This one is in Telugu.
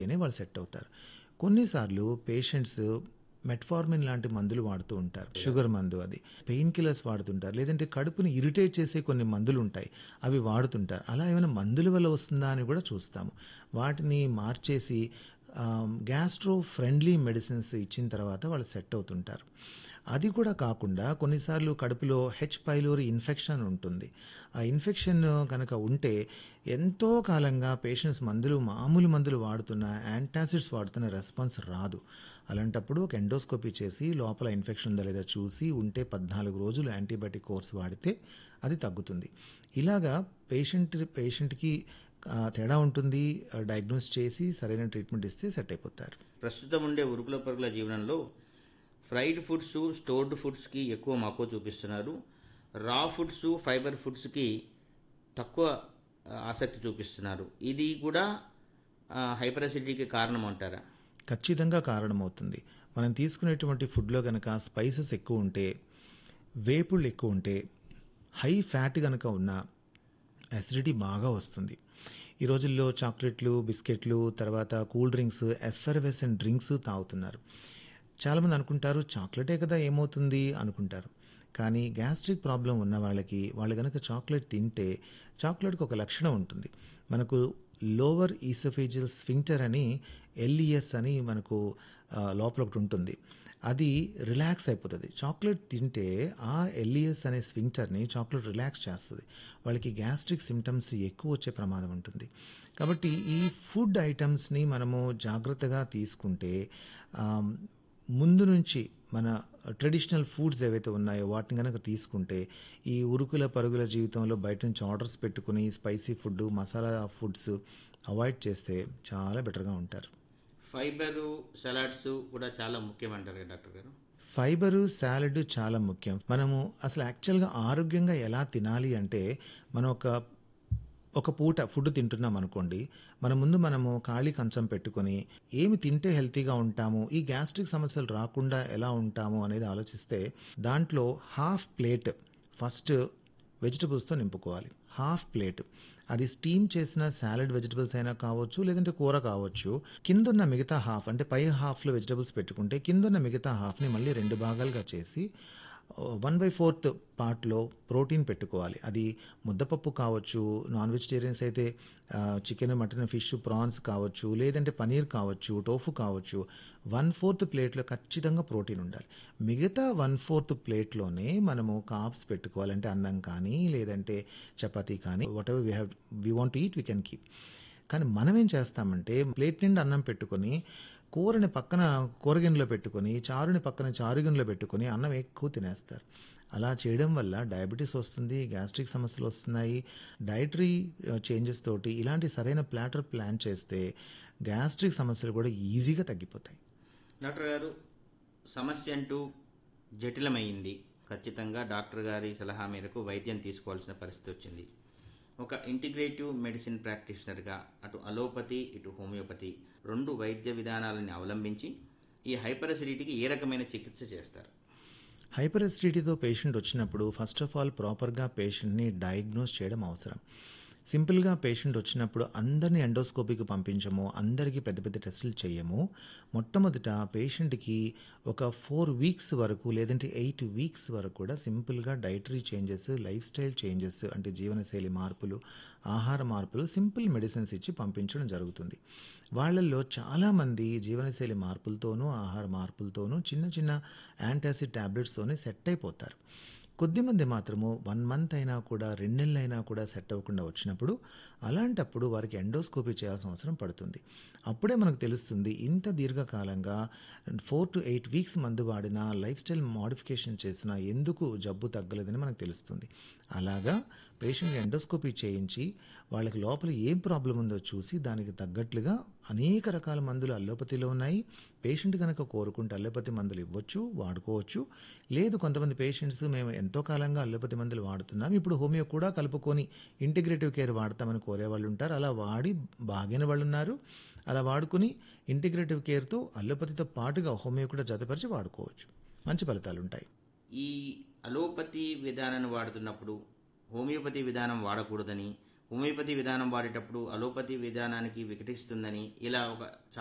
అనే వాళ్ళు సెట్ అవుతారు కొన్నిసార్లు పేషెంట్స్ మెట్ఫార్మిన్ లాంటి మందులు వాడుతూ ఉంటారు షుగర్ మందు అది పెయిన్ కిల్లర్స్ వాడుతుంటారు లేదంటే కడుపుని ఇరిటేట్ చేసే కొన్ని మందులు ఉంటాయి అవి వాడుతుంటారు అలా ఏమైనా మందుల వల్ల వస్తుందా అని కూడా చూస్తాము వాటిని మార్చేసి గ్యాస్ట్రో ఫ్రెండ్లీ మెడిసిన్స్ ఇచ్చిన తర్వాత వాళ్ళు సెట్ అవుతుంటారు అది కూడా కాకుండా కొన్నిసార్లు కడుపులో హెచ్ పైలోరి ఇన్ఫెక్షన్ ఉంటుంది ఆ ఇన్ఫెక్షన్ కనుక ఉంటే ఎంతో కాలంగా పేషెంట్స్ మందులు మామూలు మందులు వాడుతున్న యాంటాసిడ్స్ వాడుతున్న రెస్పాన్స్ రాదు అలాంటప్పుడు ఒక ఎండోస్కోపీ చేసి లోపల ఇన్ఫెక్షన్ ఉందా లేదా చూసి ఉంటే పద్నాలుగు రోజులు యాంటీబయాటిక్ కోర్స్ వాడితే అది తగ్గుతుంది ఇలాగా పేషెంట్ పేషెంట్కి ఆ, తేడా ఉంటుంది డయాగ్నోస్ చేసి సరైన ట్రీట్మెంట్ ఇస్తే సెట్ అయిపోతారు ప్రస్తుతం ఉండే ఉరుకుల పరుగుల జీవనంలో ఫ్రైడ్ ఫుడ్స్ స్టోర్డ్ ఫుడ్స్కి ఎక్కువ మక్కువ చూపిస్తున్నారు రా ఫుడ్స్ ఫైబర్ ఫుడ్స్కి తక్కువ ఆ, ఆసక్తి చూపిస్తున్నారు ఇది కూడా హైపర్ అసిడిటీకి కారణం అంటారా ఖచ్చితంగా కారణమవుతుంది మనం తీసుకునేటువంటి ఫుడ్లో కనుక స్పైసెస్ ఎక్కువ ఉంటే వేపుళ్ళు ఎక్కువ ఉంటే హై ఫ్యాట్ కనుక ఉన్న అసిడిటీ బాగా వస్తుంది ఈ రోజుల్లో చాక్లెట్లు బిస్కెట్లు తర్వాత కూల్ డ్రింక్స్ ఎఫర్వెసెంట్ డ్రింక్స్ తాగుతున్నారు చాలామంది అనుకుంటారు చాక్లెటే కదా ఏమవుతుంది అనుకుంటారు కానీ గ్యాస్ట్రిక్ ప్రాబ్లం ఉన్న వాళ్ళకి వాళ్ళు కనుక చాక్లెట్ తింటే చాక్లెట్కి ఒక లక్షణం ఉంటుంది మనకు లోవర్ ఈసోఫేజియల్ స్ఫింక్టర్ అని ఎల్ఈఎస్ అని మనకు ఆ, లోపల ఒకటి ఉంటుంది అది రిలాక్స్ అయిపోతుంది చాక్లెట్ తింటే ఆ ఎల్ఈఎస్ అనే స్వింక్టర్ని చాక్లెట్ రిలాక్స్ చేస్తుంది వాళ్ళకి గ్యాస్ట్రిక్ సిమ్టమ్స్ ఎక్కువ వచ్చే ప్రమాదం ఉంటుంది కాబట్టి ఈ ఫుడ్ ఐటమ్స్ని మనము జాగ్రత్తగా తీసుకుంటే ఆ, ముందు నుంచి మన ట్రెడిషనల్ ఫుడ్స్ ఏవైతే ఉన్నాయో వాటిని కనుక తీసుకుంటే ఈ ఉరుకుల పరుగుల జీవితంలో బయట నుంచి ఆర్డర్స్ పెట్టుకుని spicy food masala foods avoid చేస్తే చాలా బెటర్గా ఉంటారు ఫైబరు సలాడ్స్ కూడా చాలా ముఖ్యం అంటారు కదా డాక్టర్ గారు ఫైబరు సాలడ్ చాలా ముఖ్యం మనము అసలు యాక్చువల్గా ఆరోగ్యంగా ఎలా తినాలి అంటే మనం ఒక ఒక పూట ఫుడ్ తింటున్నాం అనుకోండి మన ముందు మనము ఖాళీ కంచం పెట్టుకొని ఏమి తింటే హెల్తీగా ఉంటాము ఈ గ్యాస్ట్రిక్ సమస్యలు రాకుండా ఎలా ఉంటాము అనేది ఆలోచిస్తే దాంట్లో హాఫ్ ప్లేట్ ఫస్ట్ వెజిటబుల్స్తో నింపుకోవాలి హాఫ్ ప్లేట్ అది స్టీమ్ చేసిన సాలడ్ వెజిటబుల్స్ అయినా కావచ్చు లేదంటే కూర కావచ్చు కిందున్న మిగతా హాఫ్ అంటే పై హాఫ్లో వెజిటబుల్స్ పెట్టుకుంటే కిందున్న మిగతా హాఫ్ని మళ్ళీ రెండు భాగాలుగా చేసి వన్ బై ఫోర్త్ పార్ట్లో ప్రోటీన్ పెట్టుకోవాలి అది ముద్దపప్పు కావచ్చు నాన్ వెజిటేరియన్స్ అయితే చికెన్ మటన్ ఫిష్ ప్రాన్స్ కావచ్చు లేదంటే పనీర్ కావచ్చు టోఫు కావచ్చు వన్ ఫోర్త్ ప్లేట్లో ఖచ్చితంగా ప్రోటీన్ ఉండాలి మిగతా వన్ ఫోర్త్ ప్లేట్లోనే మనము కాప్స్ పెట్టుకోవాలంటే అన్నం కానీ లేదంటే చపాతీ కానీ whatever we have we want eat we can keep కానీ మనం ఏం చేస్తామంటే ప్లేట్ నిండా అన్నం పెట్టుకొని కూరని పక్కన కూరగిన్నెలో పెట్టుకొని చారుని పక్కన చారుగిన్నెలో పెట్టుకొని అన్నం ఎక్కువ తినేస్తారు అలా చేయడం వల్ల డయాబెటీస్ వస్తుంది గ్యాస్ట్రిక్ సమస్యలు వస్తున్నాయి డైటరీ చేంజెస్ తోటి ఇలాంటి సరైన ప్లాటర్ ప్లాన్ చేస్తే గ్యాస్ట్రిక్ సమస్యలు కూడా ఈజీగా తగ్గిపోతాయి డాక్టర్ గారు సమస్య అంటూ జటిలమైంది ఖచ్చితంగా డాక్టర్ గారి సలహా మేరకు వైద్యం తీసుకోవాల్సిన పరిస్థితి వచ్చింది ఒక ఇంటిగ్రేటివ్ మెడిసిన్ ప్రాక్టీషనర్గా అటు అలోపతి ఇటు హోమియోపతి రెండు వైద్య విధానాలని అవలంబించి ఈ హైపర్ అసిడిటీకి ఏ రకమైన చికిత్స చేస్తారు హైపర్ ఎసిడిటీతో పేషెంట్ వచ్చినప్పుడు ఫస్ట్ ఆఫ్ ఆల్ ప్రాపర్గా పేషెంట్ని డయాగ్నోస్ చేయడం అవసరం సింపుల్గా పేషెంట్ వచ్చినప్పుడు అందరినీ ఎండోస్కోపీకి పంపించము అందరికీ పెద్ద పెద్ద టెస్టులు చేయము మొట్టమొదట పేషెంట్కి ఒక ఫోర్ వీక్స్ వరకు లేదంటే ఎయిట్ వీక్స్ వరకు కూడా సింపుల్గా dietary changes lifestyle changes అంటే జీవనశైలి మార్పులు ఆహార మార్పులు సింపుల్ మెడిసిన్స్ ఇచ్చి పంపించడం జరుగుతుంది వాళ్ళల్లో చాలామంది జీవనశైలి మార్పులతోనూ ఆహార మార్పులతోనూ చిన్న చిన్న యాంటాసిడ్ ట్యాబ్లెట్స్తోనే సెట్ అయిపోతారు కొద్దిమంది మాత్రము వన్ మంత్ అయినా కూడా రెండు నెలలు అయినా కూడా సెట్ అవ్వకుండా వచ్చినప్పుడు అలాంటప్పుడు వారికి ఎండోస్కోపీ చేయాల్సిన అవసరం పడుతుంది అప్పుడే మనకు తెలుస్తుంది ఇంత దీర్ఘకాలంగా ఫోర్ టు ఎయిట్ వీక్స్ మందు వాడినా లైఫ్ స్టైల్ మోడిఫికేషన్ చేసినా ఎందుకు జబ్బు తగ్గలేదని మనకు తెలుస్తుంది అలాగా పేషెంట్ ఎండోస్కోపీ చేయించి వాళ్ళకి లోపల ఏం ప్రాబ్లం ఉందో చూసి దానికి తగ్గట్లుగా అనేక రకాల మందులు అల్లోపతిలో ఉన్నాయి పేషెంట్ కనుక కోరుకుంటే అల్లోపతి మందులు ఇవ్వచ్చు వాడుకోవచ్చు లేదు కొంతమంది పేషెంట్స్ మేము ఎంతో కాలంగా అల్లోపతి మందులు వాడుతున్నాం ఇప్పుడు హోమియో కూడా కలుపుకొని ఇంటిగ్రేటివ్ కేర్ వాడతామని కోరే వాళ్ళు ఉంటారు అలా వాడి బాగిన వాళ్ళు ఉన్నారు అలా వాడుకుని ఇంటిగ్రేటివ్ కేర్తో అల్లోపతితో పాటుగా హోమియో కూడా జతపరిచి వాడుకోవచ్చు మంచి ఫలితాలు ఉంటాయి ఈ అలోపతి విధానాన్ని వాడుతున్నప్పుడు హోమియోపతి విధానం వాడకూడదని హోమియోపతి విధానం వాడేటప్పుడు అలోపతి విధానానికి వికటిస్తుందని ఇలా ఒక